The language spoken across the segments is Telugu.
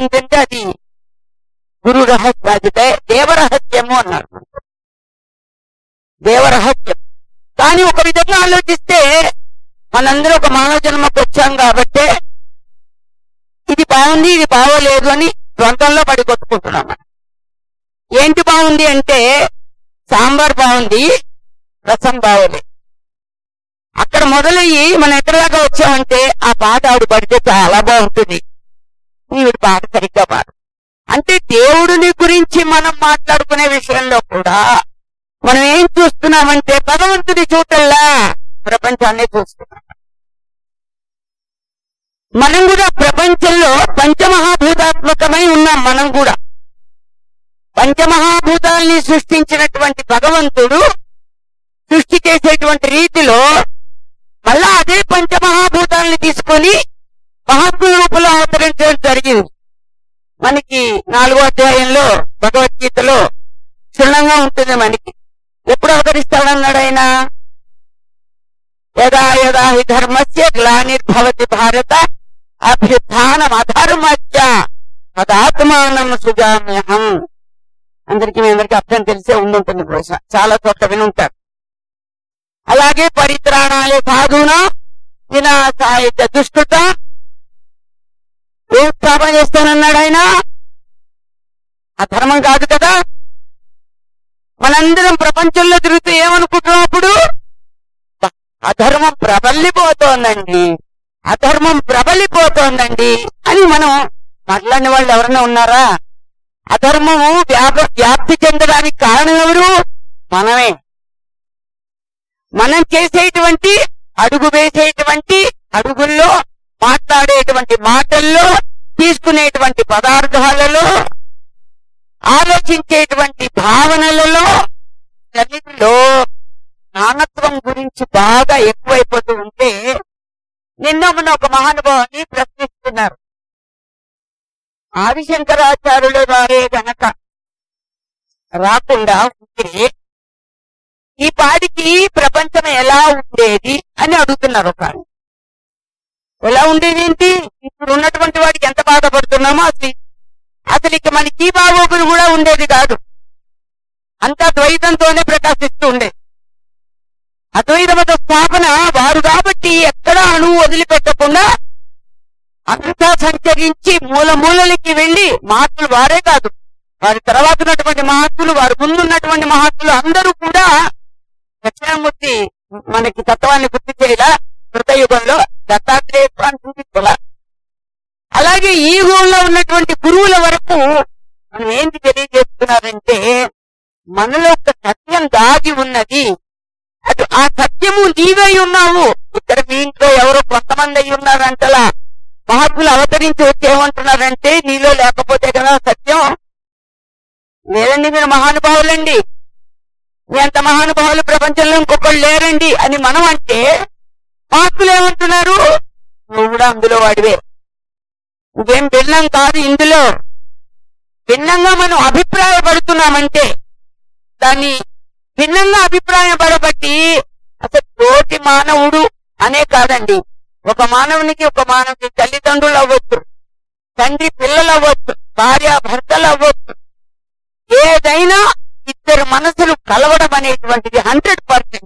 ఏంటంటే అది గురు రహస్య అది దే- దేవరహస్యము అన్నారు దేవరహస్యం కానీ ఒక విధంగా ఆలోచిస్తే మనందరూ ఒక మానవ జన్మకు వచ్చాం కాబట్టి ఇది బాగుంది ఇది బాగోలేదు అని ద్వంద్వంలో పడి కొట్టుకుంటున్నాం మనం. ఏంటి బాగుంది అంటే సాంబార్ బాగుంది రసం బాగోలేదు అక్కడ మొదలయ్యి మనం ఎక్కడి దాకా వచ్చామంటే ఆ పాట ఆవిడ పడితే చాలా బాగుంటుంది ఈవిడ పాట సరిగ్గా పాడు అంటే దేవుడిని గురించి మనం మాట్లాడుకునే విషయంలో కూడా మనం ఏం చూస్తున్నామంటే భగవంతుడి చూటల్లా ప్రపంచాన్ని చూస్తున్నాం మనం కూడా ప్రపంచంలో పంచమహాభూతాత్మకమై ఉన్నాం మనం కూడా పంచమహాభూతాల్ని సృష్టించినటువంటి భగవంతుడు సృష్టి చేసేటువంటి రీతిలో మళ్ళా అదే పంచమహాభూతాల్ని తీసుకొని మహాత్ముల రూపంలో అవతరించడం జరిగింది మనకి నాలుగో అధ్యాయంలో భగవద్గీతలో క్షుణ్ణంగా ఉంటుంది మనకి ఎప్పుడు అవతరిస్తాడన్నాడు ఆయన యదా యదా హి ధర్మస్య గ్లానిర్భవతి భారత అభ్యుత్థానం అధర్మస్య తదాత్మానం సుజామ్యహం అందరికీ మీ అందరికీ అర్థం తెలిసే ఉండుంటుంది బహుశా చాలా చోట్ల విని ఉంటారు అలాగే పరిత్రాణాయ సాధున వినాశాయ చ దుష్కృత ఏం స్థాపన చేస్తానన్నాడు ఆయన అధర్మం కాదు కదా మనందరం ప్రపంచంలో తిరుగుతూ ఏమనుకుంటున్నాం అప్పుడు బ- అధర్మం ప్రబల్లిపోతోందండి అధర్మం ప్రబలిపోతోందండి అని మనం మాట్లాడిన వాళ్ళు ఎవరైనా ఉన్నారా అధర్మము వ్యాప వ్యాప్తి చెందడానికి కారణం ఎవరు మనమే మనం చేసేటువంటి అడుగు వేసేటువంటి అడుగుల్లో మాట్లాడేటువంటి మాటల్లో తీసుకునేటువంటి పదార్థాలలో ఆలోచించేటువంటి భావనలలో అన్నిటిలో నానత్వం గురించి బాగా ఎక్కువైపోతూ ఉంటే నిన్న మన ఒక మహానుభావాన్ని ప్రశ్నిస్తున్నారు ఆదిశంకరాచార్యుల వారే గనక రాకుండా ఉంటే ఈ పాడికి ప్రపంచం ఎలా ఉండేది అని అడుగుతున్నారు ఒక ఆయన. ఎలా ఉండేది ఏంటి ఇప్పుడు ఉన్నటువంటి వాడికి ఎంత బాధపడుతున్నామో అసలు అసలు ఇక మనకి బాగోగులు కూడా ఉండేది కాదు అంతా ద్వైతంతోనే ప్రకాశిస్తూ ఉండేది అద్వైత మత స్థాపన వారు కాబట్టి ఎక్కడ అణువు వదిలిపెట్టకుండా అంతా సంచరించి మూల మూలలకి వెళ్లి మహాత్ములు వారే కాదు వారి తర్వాత ఉన్నటువంటి మహాత్ములు వారి ముందున్నటువంటి మహాత్ములు అందరూ కూడా దక్షిణామూర్తి మనకి తత్వాన్ని గుర్తు చేయలా కృతయుగంలో దత్తాత్రేయ స్వామి చూపించాల అలాగే ఈ యుగంలో ఉన్నటువంటి గురువుల వరకు మనం ఏంటి తెలియజేస్తున్నారంటే మనలో ఒక సత్యం దాగి ఉన్నది అటు ఆ సత్యము నీవై ఉన్నావు ఇక్కడ మీ ఇంట్లో ఎవరో కొంతమంది అయి ఉన్నారంటలా మహాత్ములు అవతరించి వచ్చి ఏమంటున్నారంటే నీలో లేకపోతే కదా సత్యం లేదండి మీరు మహానుభావులండి మీ అంత మహానుభావులు ప్రపంచంలో ఇంకొకళ్ళు లేరండి అని మనం అంటే మహాత్ములు ఏమంటున్నారు నువ్వు కూడా అందులో వాడివే నువ్వేం భిన్నం కాదు ఇందులో భిన్నంగా మనం అభిప్రాయపడుతున్నామంటే దాన్ని భిన్నంగా అభిప్రాయపడబట్టి అసలు తోటి మానవుడు అనే కాదండి ఒక మానవునికి ఒక మానవునికి తల్లిదండ్రులు అవ్వచ్చు తండ్రి పిల్లలు అవ్వచ్చు భార్య భర్తలు అవ్వచ్చు ఏదైనా ఇద్దరు మనసులు కలవడం అనేటువంటిది హండ్రెడ్ పర్సెంట్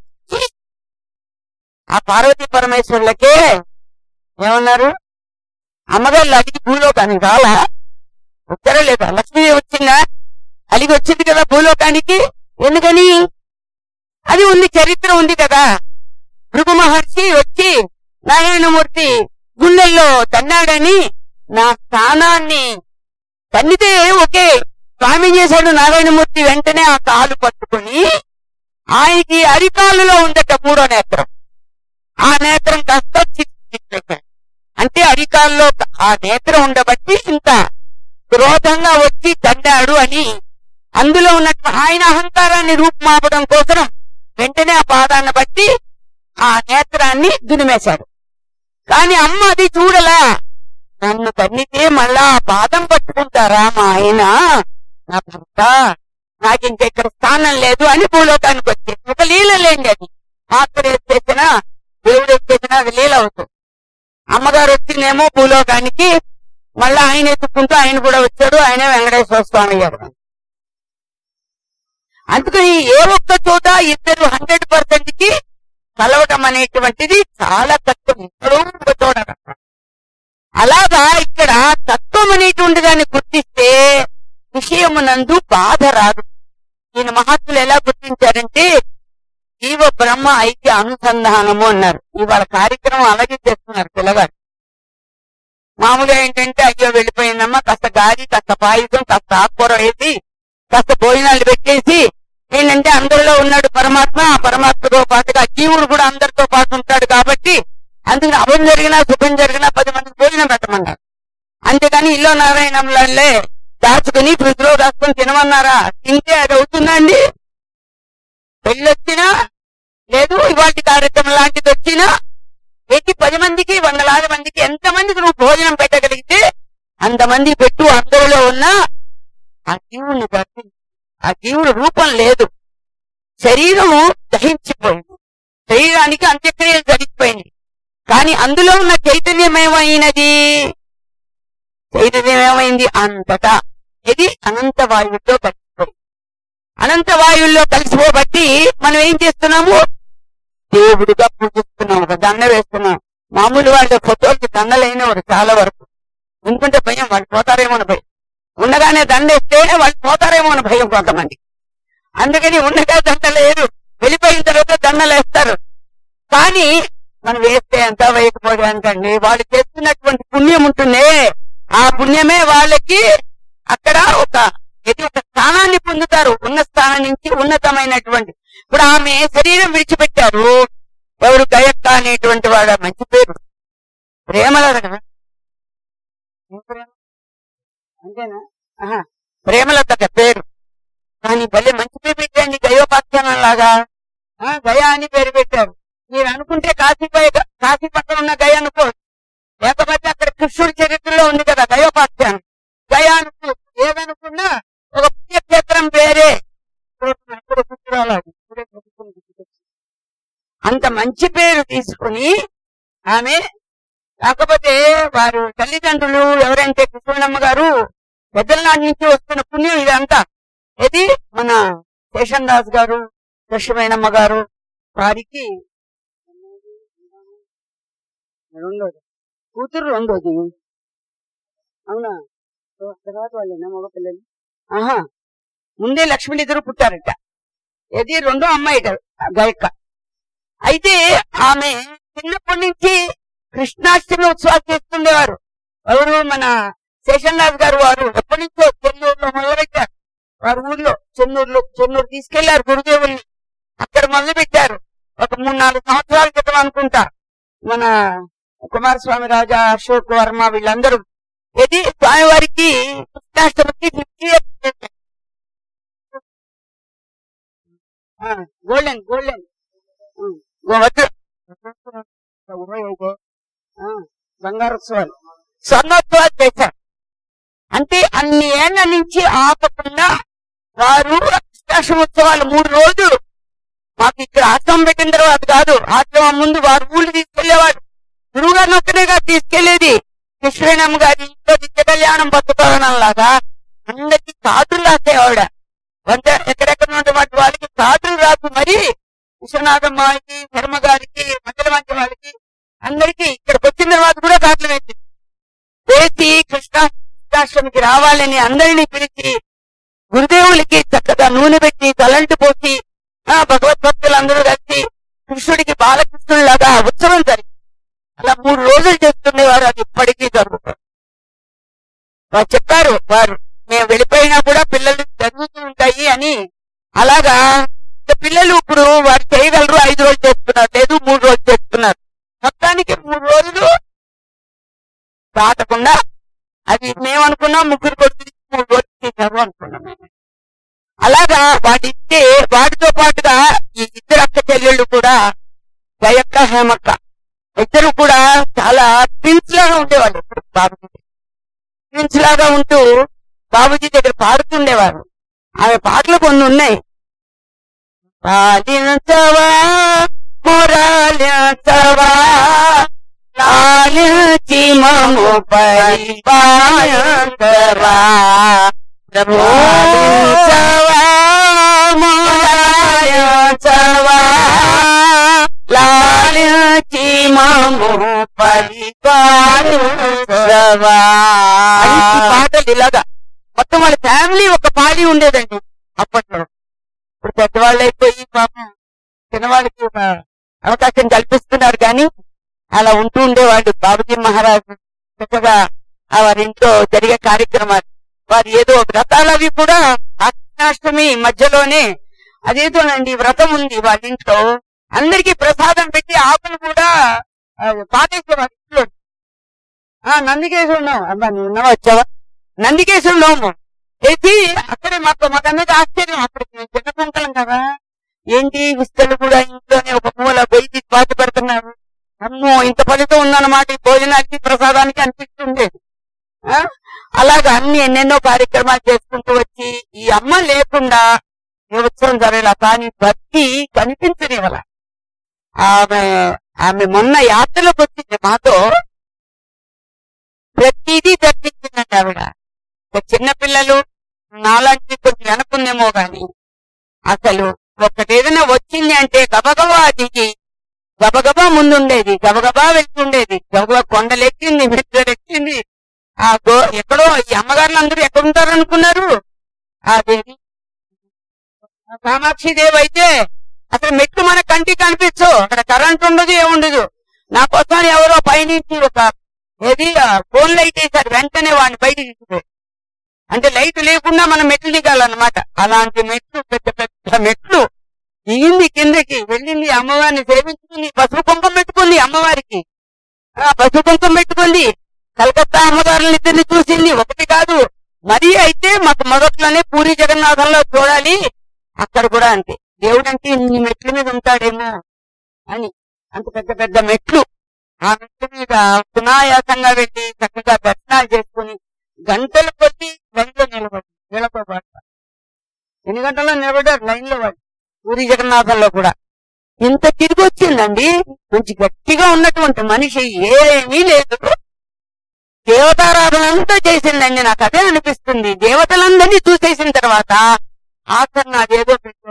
ఆ పార్వతీ పరమేశ్వరులకే ఏమన్నారు అమ్మగారు అడిగి భూలోకానికి రాలా వచ్చారా లేదా లక్ష్మి వచ్చిందా అలిగి వచ్చింది కదా భూలోకానికి ఎందుకని అది ఉంది చరిత్ర ఉంది కదా భృగు మహర్షి వచ్చి నారాయణమూర్తి గుండెల్లో తన్నాడని నా స్థానాన్ని తన్నితే ఓకే స్వామి చేశాడు నారాయణమూర్తి వెంటనే ఆ కాలు పట్టుకుని ఆయనకి అరికాలులో ఉందట మూడో నేత్రం ఆ నేత్రం కాస్త చిట్టిపెట్టాడు అంటే అరికాల్లో ఆ నేత్రం ఉండబట్టి ఇంత క్రోధంగా వచ్చి తండాడు అని అందులో ఉన్నట్టు ఆయన అహంకారాన్ని రూపుమాపడం కోసం వెంటనే ఆ పాదాన్ని బట్టి ఆ నేత్రాన్ని దునిమేశాడు కాని అమ్మ అది చూడలా నన్ను తన్నితే మళ్ళా ఆ పాదం పట్టుకుంటారా మా ఆయన నా భర్త నాకు ఇంకెక్కడ స్థానం లేదు అని భూలోకానికి వచ్చేది ఒక లీల లేండి అది మాత్రం ఎత్తేసిన దేవుడు ఎత్తేసిన అది లీల అవుతుంది అమ్మగారు వచ్చిందేమో భూలోకానికి మళ్ళీ ఆయన ఎత్తుక్కుంటూ ఆయన కూడా వచ్చాడు ఆయన వెంకటేశ్వర స్వామి అయ్యాడు అందుకని ఏ ఒక్క చోట ఇద్దరు హండ్రెడ్ పర్సెంట్ కి కలవటం అనేటువంటిది చాలా తక్కువ ఎక్కడో ఒక చోట అలాగా ఇక్కడ తత్వం అనేటువంటి దాన్ని గుర్తిస్తే విషయమునందు బాధ రాదు ఈయన మహాత్ములు ఎలా గుర్తించారంటే జీవ బ్రహ్మ ఐక్య అనుసంధానము అన్నారు ఇవాళ కార్యక్రమం అలాగే చేస్తున్నారు పిల్లగారు మామూలుగా ఏంటంటే అయ్యో వెళ్ళిపోయిందమ్మా కాస్త గాలి కాస్త పాయుధం కాస్త ఆకుకూర వేసి కాస్త భోజనాలు పెట్టేసి ఏంటంటే అందరిలో ఉన్నాడు పరమాత్మ ఆ పరమాత్మతో పాటుగా జీవుడు కూడా అందరితో పాటు ఉంటాడు కాబట్టి అందుకని అభం జరిగినా శుభం జరిగినా పది మందికి భోజనం పెట్టమన్నారు అంతేగాని ఇల్లు నారాయణంలే దాచుకుని ఫ్రిడ్జ్ లో దాచుకుని తినమన్నారా తింటే అది అవుతుందండి పెళ్ళొచ్చినా లేదు ఇవాటి కార్యక్రమం లాంటిది వచ్చినా పెట్టి పది మందికి వందలాది మందికి ఎంత మందికి నువ్వు భోజనం పెట్టగలిగితే అంతమంది పెట్టు అందరిలో ఉన్న ఆ జీవుని బట్టి ఆ జీవుడు రూపం లేదు శరీరము దహించిపోయింది శరీరానికి అంత్యక్రియలు జరిగిపోయింది కానీ అందులో ఉన్న చైతన్యం ఏమైనది చైతన్యం ఏమైంది అంతటా ఇది అనంత వాయువుతో కలిసిపోయింది అనంత వాయువుల్లో కలిసిపోబట్టి మనం ఏం చేస్తున్నాము దేవుడిగా పూజిస్తున్నాం ఒక దండ వేస్తున్నాం మామూలు వాళ్ళ ఫోటోలకి దండలైనవాడు చాలా వరకు ఎందుకంటే భయం వాళ్ళు పోతారేమో అని భయం ఉండగానే దండ వేస్తే వాళ్ళు పోతారేమో అని భయం కొంతమంది అందుకని ఉండగా దండ లేదు వెళ్ళిపోయిన తర్వాత దండలు వేస్తారు కానీ మనం వేస్తే ఎంత వేయకపోతే అంతండి వాళ్ళు చేస్తున్నటువంటి పుణ్యం ఉంటుందే ఆ పుణ్యమే వాళ్ళకి అక్కడ ఒక ఇది ఒక స్థానాన్ని పొందుతారు ఉన్న స్థానం నుంచి ఉన్నతమైనటువంటి ఇప్పుడు ఆమె శరీరం విడిచిపెట్టారు ఎవరు గయక్క అనేటువంటి వాడు మంచి పేరు ప్రేమలద కదా ఏం ప్రేమ అంతేనా ఆహా ప్రేమలత ఒక పేరు కానీ భలే మంచి పేరు పెట్టండి గయోపాఖ్యానం లాగా ఆ, గయా అని పేరు పెట్టారు మీరు అనుకుంటే కాశీపై కాశీ పక్కన ఉన్న గయ అనుకో లేకపోతే అక్కడ కృష్ణుడి చరిత్రలో ఉంది కదా గయోపాఖ్యానం గయా అనుకో ఏదనుకున్నా ఒక పుణ్యక్షేత్రం పేరే ఎక్కడ గుర్తురాలేదు. ఇప్పుడే గుర్తుకుంది, గుర్తుకొచ్చింది. అంత మంచి పేరు తీసుకుని ఆమె కాకపోతే వారు తల్లిదండ్రులు ఎవరంటే కృష్ణమ్మ గారు పెద్దల నాటి నుంచి వస్తున్న పుణ్యం ఇదంతా ఇది మన శేషన్ దాస్ గారు కృష్ణమేనమ్మ గారు వారికి రెండోది కూతురు రెండోది అవునా ఓ, తర్వాత వాళ్ళేనా మగ పిల్లలు ఆహా ముందే లక్ష్మణ్ ఇద్దరు పుట్టారట ఇది రెండో అమ్మాయి గాయక్క అయితే ఆమె చిన్నప్పటి నుంచి కృష్ణాష్టమి ఉత్సవాలు చేస్తుండేవారు ఎవరు మన శేషన్రాజు గారు వారు ఎప్పటి నుంచో చెన్నూరులో మొదలుపెట్టారు వారి ఊర్లో చెన్నూరులో చెన్నూరు తీసుకెళ్లారు గురుదేవుల్ని అక్కడ మొదలు పెట్టారు ఒక మూడు నాలుగు సంవత్సరాల క్రితం అనుకుంటా మన కుమారస్వామి రాజా అశోక్ వర్మ వీళ్ళందరూ ఇది స్వామివారికి కృష్ణాష్టమికి ఫిఫ్టీ గోల్డెన్ గోల్డెన్ ఇరవై ఐదు ఆ, బంగారోత్సవాలు స్వర్ణోత్సవాలు చేశారు అంటే అన్ని ఏళ్ల నుంచి ఆపకుండా వారు కృష్ణాష్టమోత్సవాలు మూడు రోజులు మాకు ఇక్కడ ఆశ్రమం పెట్టిన తర్వాత కాదు ఆశ్రమం ముందు వారు ఊళ్ళు తీసుకెళ్లేవాడు గురువుగారిని ఒక్కనేగా తీసుకెళ్లేది కృష్ణవేణమ్మ గారి ఇంట్లో నిత్య కళ్యాణం బతుకోవడం లాగా అందరికి కార్డులు రాసేవావిడ వంద ఎక్కడెక్కడ ఉన్నటువంటి వాళ్ళకి కార్డులు రాసి మరి విశ్వనాథమ్మకి శర్మ గారికి మంగళ మంచి వాళ్ళకి అందరికి ఇక్కడికి వచ్చిన తర్వాత కూడా కార్డులు వేసింది వేసి కృష్ణ కృష్ణాష్టమికి రావాలని అందరినీ పిలిచి గురుదేవులకి చక్కగా నూనె పెట్టి తలంటి పోసి ఆ భగవద్భక్తులందరూ కలిసి కృష్ణుడికి బాలకృష్ణుడిలాగా ఉత్సవం జరిగింది అలా మూడు రోజులు చేస్తుండేవారు అది ఇప్పటికీ జరుగుతుంది వారు చెప్పారు వారు మేము వెళ్ళిపోయినా కూడా పిల్లలు జరుగుతూ ఉంటాయి అని అలాగా ఇక పిల్లలు ఇప్పుడు వారు చేయగలరు ఐదు రోజులు చేస్తున్నారు లేదు మూడు రోజులు చేస్తున్నారు మొత్తానికి మూడు రోజులు దాటకుండా అది మేము అనుకున్నాం ముగ్గురు కొడుకు మూడు రోజులు చేశారు అనుకున్నాం మేము. అలాగా వాటిస్తే వాటితో పాటుగా ఈ ఇద్దరు అక్క చెల్లెళ్ళు కూడా జయక్క హేమక్క ఇద్దరు కూడా చాలా ట్విన్స్ లాగా ఉండేవాళ్ళు ఇప్పుడు బాబుజీ ట్విన్స్ లాగా ఉంటూ బాబుజీ దగ్గర పాడుతుండేవారు ఆమె పాటలు కొన్ని ఉన్నాయి పాలించవా మురాలించవా లాలించి మము పరిపాలించవా ప్రభు లాలించవా లాలించవా లాలించి మము పరిపాలించవా ఈ పాటలు ఇలాగా మొత్తం వాళ్ళ ఫ్యామిలీ ఒక పాడి ఉండేదండి అప్పట్లో ఇప్పుడు పెద్దవాళ్ళు అయిపోయి పాపం చిన్నవాళ్ళకి ఒక అవకాశం కల్పిస్తున్నారు కానీ అలా ఉంటూ ఉండేవాళ్ళు బాబుజీ మహారాజు చక్కగా ఆ వారి ఇంట్లో జరిగే కార్యక్రమాలు వారు ఏదో వ్రతాలు అవి కూడా ఆ కృష్ణాష్టమి మధ్యలోనే అదేదోనండి వ్రతం ఉంది వాళ్ళ ఇంట్లో అందరికీ ప్రసాదం పెట్టి ఆకులు కూడా ఆ, పాతేసేవారు ఇంట్లో ఆ నందికేశ్వరుడు అబ్బా నువ్వు ఉన్నావా వచ్చావా నందికేశ్వరుడు చేసి అక్కడే మాకు మాకన్నది ఆశ్చర్యం అక్కడికి మేము చిన్న కుంకలం కదా ఏంటి విస్తలు కూడా ఇంట్లోనే ఒక మూల బయటి పాత పెడుతున్నారు అమ్మో ఇంత ఫలితం ఉందన్నమాట ఈ భోజనానికి ప్రసాదానికి అనిపిస్తుండేది ఆ? అలాగా అన్ని ఎన్నెన్నో కార్యక్రమాలు చేసుకుంటూ వచ్చి ఈ అమ్మ లేకుండా ఏ ఉత్సవం జరగల కానీ భక్తి కనిపించనివ్వాల ఆమె ఆమె మొన్న యాత్రలోకి వచ్చింది మాతో ప్రతిదీ దర్శించిందండి ఆవిడ ఇక చిన్న పిల్లలు నాలాంటి కొంచెం వెనకుందేమో గాని అసలు ఒకటి ఏదైనా వచ్చింది అంటే గబగబా దిగి గబగబా ముందుండేది గబగబా వెళ్తుండేది గబగబా కొండలెక్కింది మెట్లెక్కింది ఆ గో ఎక్కడో ఈ అమ్మగారులు అందరూ ఎక్కడుంటారు అనుకున్నారు ఆ దేవి ఆ కామాక్షి దేవి అయితే అసలు మెట్లు మన కంటికి కనిపించు అక్కడ కరెంట్ ఉండదు ఏముండదు నా కోసం ఎవరో పైనుంచి ఒక ఏది ఆ ఫోన్ లైట్ వేశారు వెంటనే వాడిని బయటికి తీసుకుపోయారు అంటే లైట్ లేకుండా మనం మెట్లు దిగాలన్నమాట అలాంటి మెట్లు పెద్ద పెద్ద మెట్లు దిగింది కిందకి వెళ్ళింది అమ్మవారిని సేవించుకుంది పసుపు కుంకం పెట్టుకుంది అమ్మవారికి ఆ పసుపు కుంకం పెట్టుకుంది కలకత్తా అమ్మగారులను ఇద్దరిని చూసింది ఒకటి కాదు మరి అయితే మాకు మొదట్లోనే పూరి జగన్నాథంలో చూడాలి అక్కడ కూడా అంతే దేవుడు అంటే ఇన్ని మెట్ల మీద ఉంటాడేమో అని అంత పెద్ద పెద్ద మెట్లు ఆ మెట్ల మీద సునాయాసంగా వెళ్ళి చక్కగా దర్శనాలు చేసుకుని గంటలు కొద్ది లైన్ లో నిలబడి వీళ్ళతో పాటు ఎన్ని గంటల్లో నిలబడ్డారు లైన్ లో వాళ్ళు పూరి జగన్నాథంలో కూడా ఇంత తిరిగి వచ్చిందండి మంచి గట్టిగా ఉన్నటువంటి మనిషి ఏమీ లేదు దేవతారాధన అంతా చేసిందండి నాకు అదే అనిపిస్తుంది దేవతలందరినీ చూసేసిన తర్వాత ఆఖరణ అదేదో పెట్టారు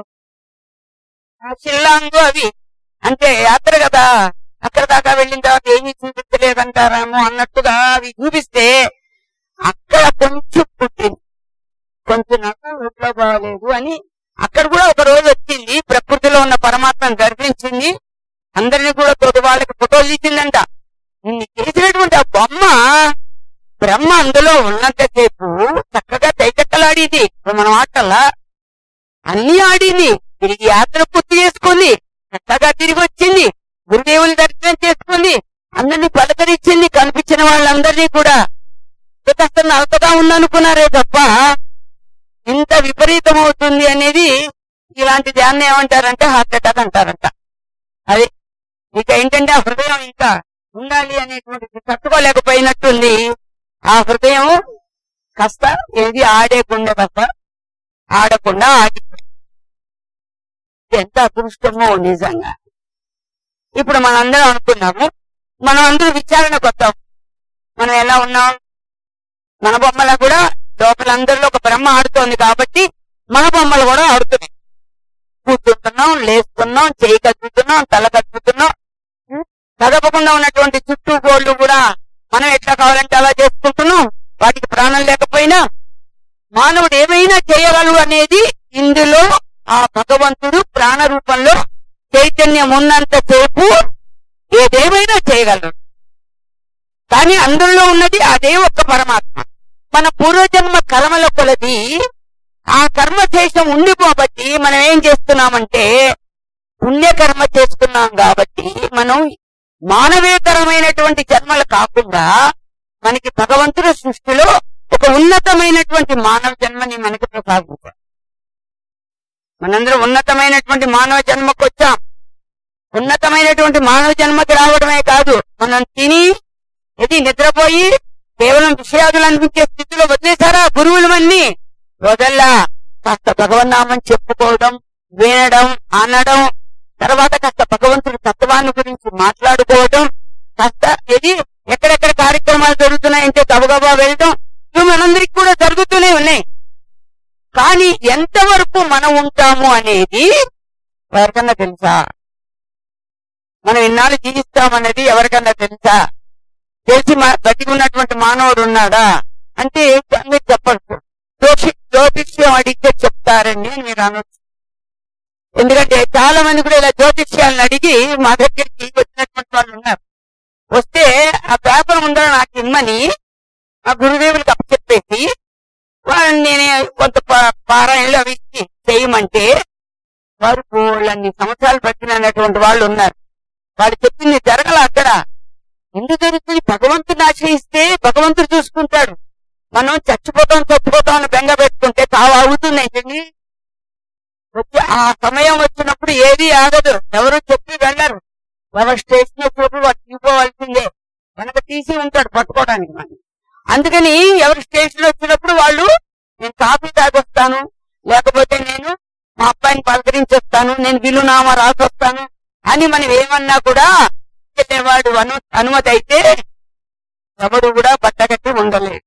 ఆ షిల్లాంగు అవి అంటే యాత్ర కదా అక్కడ దాకా వెళ్ళిన తర్వాత ఏమీ చూపించలేదంటారేమో అన్నట్టుగా అవి చూపిస్తే అక్కడ కొంచెం పుట్టింది కొంచెం నాకు ఒంట్లో బాగలేదు అని అక్కడ కూడా ఒక రోజు వచ్చింది ప్రకృతిలో ఉన్న పరమాత్మను గర్భించింది అందరినీ కూడా తోటి వాళ్ళకి ఫోటోలు తీసిందంట ఇన్ని చేసినటువంటి ఆ బొమ్మ బ్రహ్మ అందులో ఉన్నంతసేపు చక్కగా తైకట్టలాడింది ఇప్పుడు మనం ఆటల్లా అన్ని ఆడింది తిరిగి యాత్ర పూర్తి చేసుకుంది చక్కగా తిరిగి వచ్చింది గురుదేవుని దర్శనం చేసుకుంది అందరినీ పలకరించింది కనిపించిన వాళ్ళందరినీ కూడా ఇక కాస్త నలతగా ఉందనుకున్నారే తప్ప ఇంత విపరీతం అవుతుంది అనేది ఇలాంటి దాన్ని ఏమంటారంటే హార్ట్ అటాక్ అంటారంట అది ఇక ఏంటంటే ఆ హృదయం ఇంకా ఉండాలి అనేటువంటిది తట్టుకోలేకపోయినట్టుంది ఆ హృదయం కాస్త ఏది ఆడేకుండా తప్ప ఆడకుండా ఆగి ఎంత అదృష్టమో నిజంగా ఇప్పుడు మనందరం అనుకున్నాము మనం అందరూ విచారణకు వస్తాం మనం ఎలా ఉన్నాం మన బొమ్మల కూడా లోపల అందరిలో ఒక బ్రహ్మ ఆడుతోంది కాబట్టి మన బొమ్మలు కూడా ఆడుతున్నాయి కూర్చుంటున్నాం లేస్తున్నాం చేయి కదుపుతున్నాం తల కదుపుతున్నాం ఉం? కదపకుండా ఉన్నటువంటి చుట్టూ గోళ్ళు కూడా మనం ఎట్లా కావాలంటే అలా చేసుకుంటున్నాం వాటికి ప్రాణం లేకపోయినా మానవుడు ఏమైనా చేయగలడు అనేది ఇందులో ఆ భగవంతుడు ప్రాణ రూపంలో చైతన్యం ఉన్నంత సేపు ఏదేమైనా చేయగలడు కానీ అందులో ఉన్నది అదే ఒక్క పరమాత్మ మన పూర్వజన్మ కర్మల కొలది ఆ కర్మ శేషం ఉండిపోబట్టి మనం ఏం చేస్తున్నామంటే పుణ్యకర్మ చేసుకున్నాం కాబట్టి మనం మానవేతరమైనటువంటి జన్మలు కాకుండా మనకి భగవంతుడు సృష్టిలో ఒక ఉన్నతమైనటువంటి మానవ జన్మని మనకి ప్రసాదించారు మనందరం ఉన్నతమైనటువంటి మానవ జన్మకు వచ్చాం ఉన్నతమైనటువంటి మానవ జన్మకి రావడమే కాదు మనం తిని ఇది నిద్రపోయి కేవలం విషయాదులు అనిపించే స్థితిలో వదిలేశారా గురువులవన్నీ రోజల్లా కాస్త భగవన్నామని చెప్పుకోవడం వినడం అనడం తర్వాత కాస్త భగవంతుడి తత్వాన్ని గురించి మాట్లాడుకోవడం కాస్త ఇది ఎక్కడెక్కడ కార్యక్రమాలు జరుగుతున్నాయంటే గబగబా వెళ్ళడం ఇవి మనందరికి కూడా జరుగుతూనే ఉన్నాయి కానీ ఎంతవరకు మనం ఉంటాము అనేది ఎవరికన్నా తెలుసా మనం ఇన్నాళ్ళు జీవిస్తామనేది ఎవరికన్నా తెలుసా తెలిసి మా- బతికి ఉన్నటువంటి మానవుడు ఉన్నాడా అంటే మీరు చెప్పచ్చు జ్యోతి జ్యోతిష్యం అడిగితే చెప్తారండి అని మీరు అనొచ్చు ఎందుకంటే చాలా మంది కూడా ఇలా జ్యోతిష్యాలను అడిగి మా దగ్గరికి వచ్చినటువంటి వాళ్ళు ఉన్నారు వస్తే ఆ పేపర్ ముందర నాకు ఇమ్మని ఆ గురుదేవులకు అప్పచెప్పేసి వాళ్ళని నేనే కొంత పా- పారాయణలు అవి ఇచ్చి చేయమంటే వారు వాళ్ళన్ని సంవత్సరాలు పట్టినటువంటి వాళ్ళు ఉన్నారు వాళ్ళు చెప్పింది జరగల అక్కడ ఎందుకు జరుగుతుంది భగవంతుని ఆశ్రయిస్తే భగవంతుడు చూసుకుంటాడు మనం చచ్చిపోతాం చచ్చిపోతాం అని బెంగ పెట్టుకుంటే తావు అవుతుంది ఏంటండి వచ్చి ఆ సమయం వచ్చినప్పుడు ఏది ఆగదు ఎవరు చెప్పి వెళ్ళరు ఎవరు స్టేషన్ వచ్చినప్పుడు వాడు తీసుకోవాల్సిందే వెనక తీసి ఉంటాడు పట్టుకోవడానికి మనం అందుకని ఎవరు స్టేషన్ వచ్చినప్పుడు వాళ్ళు నేను కాఫీ తాగొస్తాను లేకపోతే నేను మా అబ్బాయిని పలకరించొస్తాను నేను విలునామా రాసొస్తాను అని మనం ఏమన్నా కూడా వాడు అను అనుమతి అయితే ఎవడు కూడా బట్టగట్టి ఉండలేడు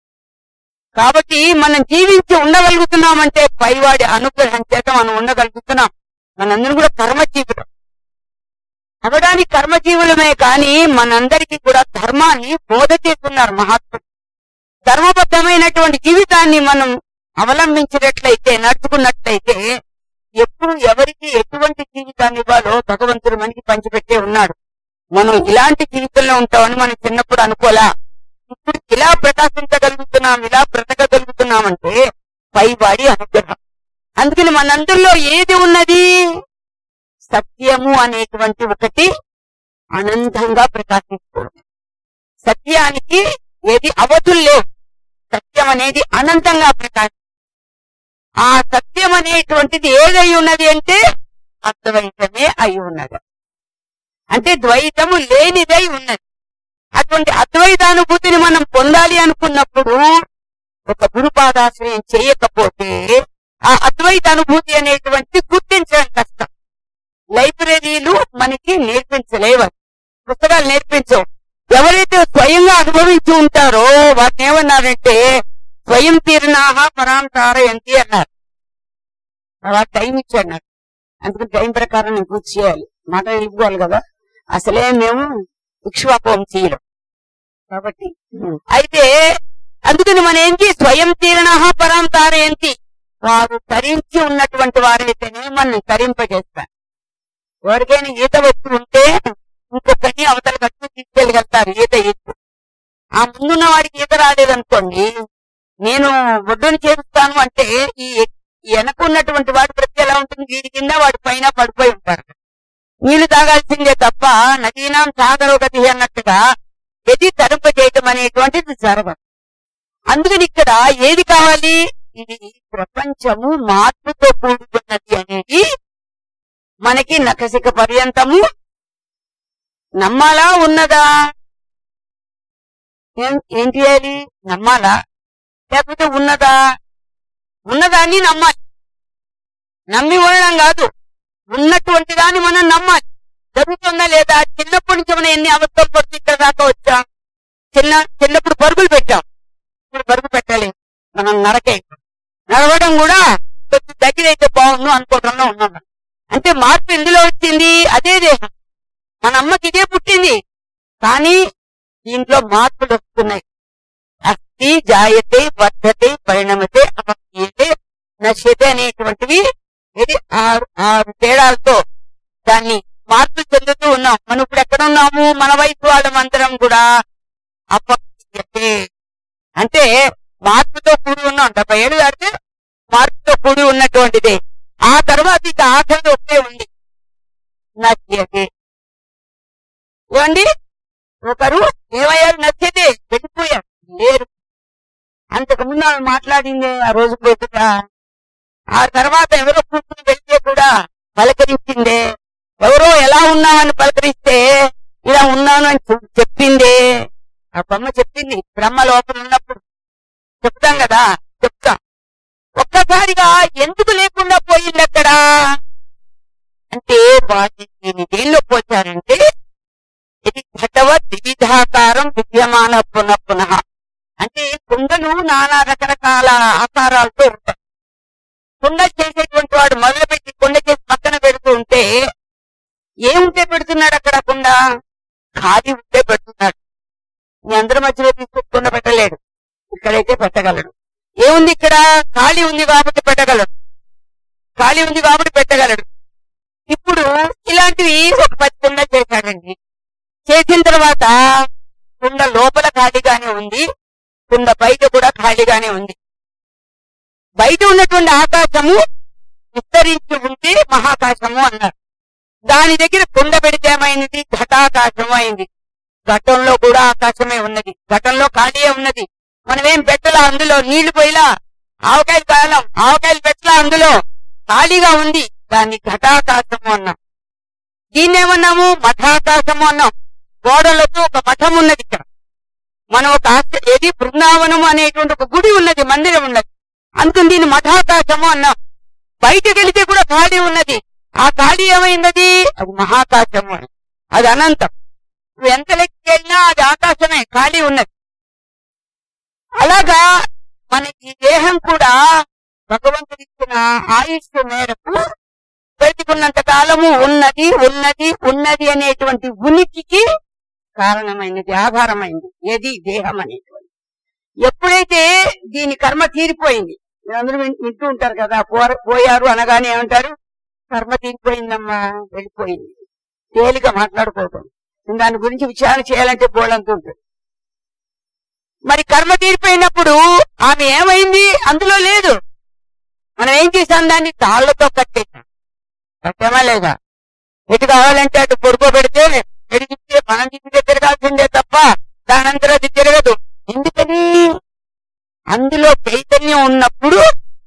కాబట్టి మనం జీవించి ఉండగలుగుతున్నామంటే పైవాడి అనుగ్రహం చేత మనం ఉండగలుగుతున్నాం మనందరం కూడా కర్మజీవులు అవడానికి కర్మజీవులమే కానీ మనందరికీ కూడా ధర్మాన్ని బోధ చేస్తున్నారు మహాత్ములు ధర్మబద్ధమైనటువంటి జీవితాన్ని మనం అవలంబించినట్లయితే నడుచుకున్నట్లయితే ఎప్పుడు ఎవరికి ఎటువంటి జీవితాన్ని ఇవ్వాలో భగవంతుడు మనకి పంచిపెట్టే ఉన్నాడు మనం ఇలాంటి జీవితంలో ఉంటామని మనం చిన్నప్పుడు అనుకోలా ఇప్పుడు ఇలా ప్రకాశించగలుగుతున్నాం ఇలా బ్రతకగలుగుతున్నామంటే పైవాడి అనుగ్రహం అందుకని మనందరిలో ఏది ఉన్నది సత్యము అనేటువంటి ఒకటి అనంతంగా ప్రకాశిస్తుంది సత్యానికి ఏది అవధులు లేవు సత్యం అనేది అనంతంగా ప్రకాశం ఆ సత్యం అనేటువంటిది ఏదై ఉన్నది అంటే అద్వైతమే అయి ఉన్నది అంటే ద్వైతము లేనిదై ఉన్నది అటువంటి అద్వైతానుభూతిని మనం పొందాలి అనుకున్నప్పుడు ఒక గురుపాదాశ్రయం చేయకపోతే ఆ అద్వైత అనుభూతి అనేటువంటి గుర్తించడం కష్టం లైబ్రరీలు మనకి నేర్పించలేవు పుస్తకాలు నేర్పించవు ఎవరైతే స్వయంగా అనుభవించి ఉంటారో వాటిని ఏమన్నారంటే స్వయం తీరినాహ పరాంతారయంతి అన్నారు వాడు టైం ఇచ్చాడు నాకు అందుకని టైం ప్రకారం నేను పూర్తి చేయాలి మాట ఇవ్వాలి కదా అసలే మేము ఇక్ష్వాకోం చేయడం కాబట్టి అయితే అందుకని మన ఏంటి స్వయం తీరణ పరం తారయంతి వారు తరించి ఉన్నటువంటి వారైతేనే మనం తరింపజేస్తారు ఎవరికైనా ఈత వచ్చి ఉంటే ఇంకొకరిని అవతల కట్టు తీసుకెళ్ళగలుగుతారు ఈత ఈత ఆ ముందున్న వాడికి ఈత రాలేదనుకోండి నేను ఒడ్డుని చేరుస్తాను అంటే ఈ ఈ వెనక ఉన్నటువంటి వాడి ప్రతి ఎలా ఉంటుంది వీడి కింద వాడి పైన పడిపోయి ఉంటారు నీళ్లు తాగాల్సిందే తప్ప నదీనాం సాగరోగతి అన్నట్టుగా ఎది తరుప చేయటం అనేటువంటిది జరగదు అందుకని ఇక్కడ ఏది కావాలి ఇది ప్రపంచము మార్పుతో కూడుకున్నది అనేది మనకి నకసిక పర్యంతము నమ్మాలా ఉన్నదా ఏం- ఏం చేయాలి నమ్మాలా లేకపోతే ఉన్నదా ఉన్నదాన్ని నమ్మాలి నమ్మి ఉండడం కాదు ఉన్నటువంటి దాన్ని మనం నమ్మాలి జరుగుతుందా లేదా చిన్నప్పటి నుంచి మనం ఎన్ని అవస్థలు పడుతూ ఇక్కడ దాకా వచ్చాం చిన్న చిన్నప్పుడు పరుగులు పెట్టాం ఇప్పుడు పరుగు పెట్టాలి మనం నరకే నడవడం కూడా కొంచెం దగ్గరైతే బాగుండు అనుకోవడంలో ఉన్నాం మనం. అంటే మార్పు ఎందులో వచ్చింది అదే దేహం మన అమ్మకి ఇదే పుట్టింది కానీ దీంట్లో మార్పులు వస్తున్నాయి అస్థి జాయతే వర్ధతే పరిణమతే అపక్రియతే నశ్యతే అనేటువంటివి ఇది ఆరు ఆరు తేడాలతో దాన్ని మార్పులు చెందుతూ ఉన్నాం మనం ఇప్పుడు ఎక్కడ ఉన్నాము మన వయసు వాళ్ళమందరం కూడా అపక్రియతే అంటే మార్పుతో కూడి ఉన్నాం డెబ్బై ఏళ్ళు దాటితే మార్పుతో కూడి ఉన్నటువంటిది ఆ తర్వాత ఇక ఆఖరి ఒకే ఉంది నశ్యతే ఏమండి ఒకరు ఏమయ్యారు నచ్చేదే వెళ్ళిపోయారు లేరు అంతకు ముందు ఆమె మాట్లాడిందే ఆ రోజు పొద్దుట ఆ తర్వాత ఎవరో కూర్చుని వెళ్తే కూడా పలకరించిందే ఎవరో ఎలా ఉన్నామని పలకరిస్తే ఇలా ఉన్నాను అని చెప్- చెప్పిందే ఆ బొమ్మ చెప్పింది బ్రహ్మ లోపల ఉన్నప్పుడు చెప్తాం కదా చెప్తాం ఒక్కసారిగా ఎందుకు లేకుండా పోయింది అక్కడ అంటే వాటిని దేనిలో పోచారంటే ఇది ఘటవత్ ఆకారాలతో ఉంటాయి కుండ చేసేటువంటి వాడు మొదలుపెట్టి కుండ చేసి పక్కన పెడుతూ ఉంటే ఏముంటే పెడుతున్నాడు అక్కడ కుండ ఖాళీ ఉంటే పెడుతున్నాడు మీ అందరి మధ్యలో తీసుకొచ్చి కుండ పెట్టలేడు ఇక్కడైతే పెట్టగలడు ఏముంది ఇక్కడ ఖాళీ ఉంది కాబట్టి పెట్టగలడు ఖాళీ ఉంది కాబట్టి పెట్టగలడు ఇప్పుడు ఇలాంటివి ఒక పది కుండ చేశాడండి చేసిన తర్వాత కుండ లోపల ఖాళీగానే ఉంది కుండ బయట కూడా ఖాళీగానే ఉంది బయట ఉన్నటువంటి ఆకాశము విస్తరించి ఉంటే మహాకాశము అన్నారు దాని దగ్గర కుండ పెడితే ఏమైంది ఘటాకాశము అయింది ఘటంలో కూడా ఆకాశమే ఉన్నది ఘటంలో ఖాళీయే ఉన్నది మనమేం పెట్టలా అందులో నీళ్లు పోయిలా ఆవకాయలు కాలం ఆవకాయలు పెట్టలా అందులో ఖాళీగా ఉంది దాన్ని ఘటాకాశము అన్నాం దీన్నేమన్నాము మఠాకాశము అన్నాం గోడలతో ఒక మఠం ఉన్నది ఇక్కడ మనం ఒక ఆస్తి- ఏది బృందావనము అనేటువంటి ఒక గుడి ఉన్నది మందిరం ఉన్నది అందుకని దీన్ని మఠాకాశము అన్నాం బయటకు వెళితే కూడా ఖాళీ ఉన్నది ఆ ఖాళీ ఏమైందది అది మహాకాశము అని అది అనంతం నువ్వు ఎంత లెక్కి వెళ్ళినా అది ఆకాశమే ఖాళీ ఉన్నది అలాగా మన ఈ దేహం కూడా భగవంతుడు ఇచ్చిన ఆయుష్ మేరకు బ్రతికున్నంత కాలము ఉన్నది ఉన్నది ఉన్నది అనేటువంటి ఉనికికి కారణమైనది ఆధారమైంది ఏది దేహం అనేటువంటి ఎప్పుడైతే దీని కర్మ తీరిపోయింది మీరందరూ విన్- వింటూ ఉంటారు కదా పోర- పోయారు అనగానే ఏమంటారు కర్మ తీరిపోయిందమ్మా వెళ్ళిపోయింది తేలిక మాట్లాడుకోవటం దాని గురించి విచారణ చేయాలంటే బోళ్ళంత ఉంటుంది మరి కర్మ తీరిపోయినప్పుడు ఆమె ఏమైంది అందులో లేదు మనం ఏం చేసాం దాన్ని తాళ్లతో కట్టేసాం కట్టామా లేదా ఎటు కావాలంటే అటు పడుకోబెడితే ఎటు తిప్పితే మనం తిప్పితే తిరగాల్సిందే తప్ప దానంతరం అది తిరగదు ఎందుకని అందులో చైతన్యం ఉన్నప్పుడు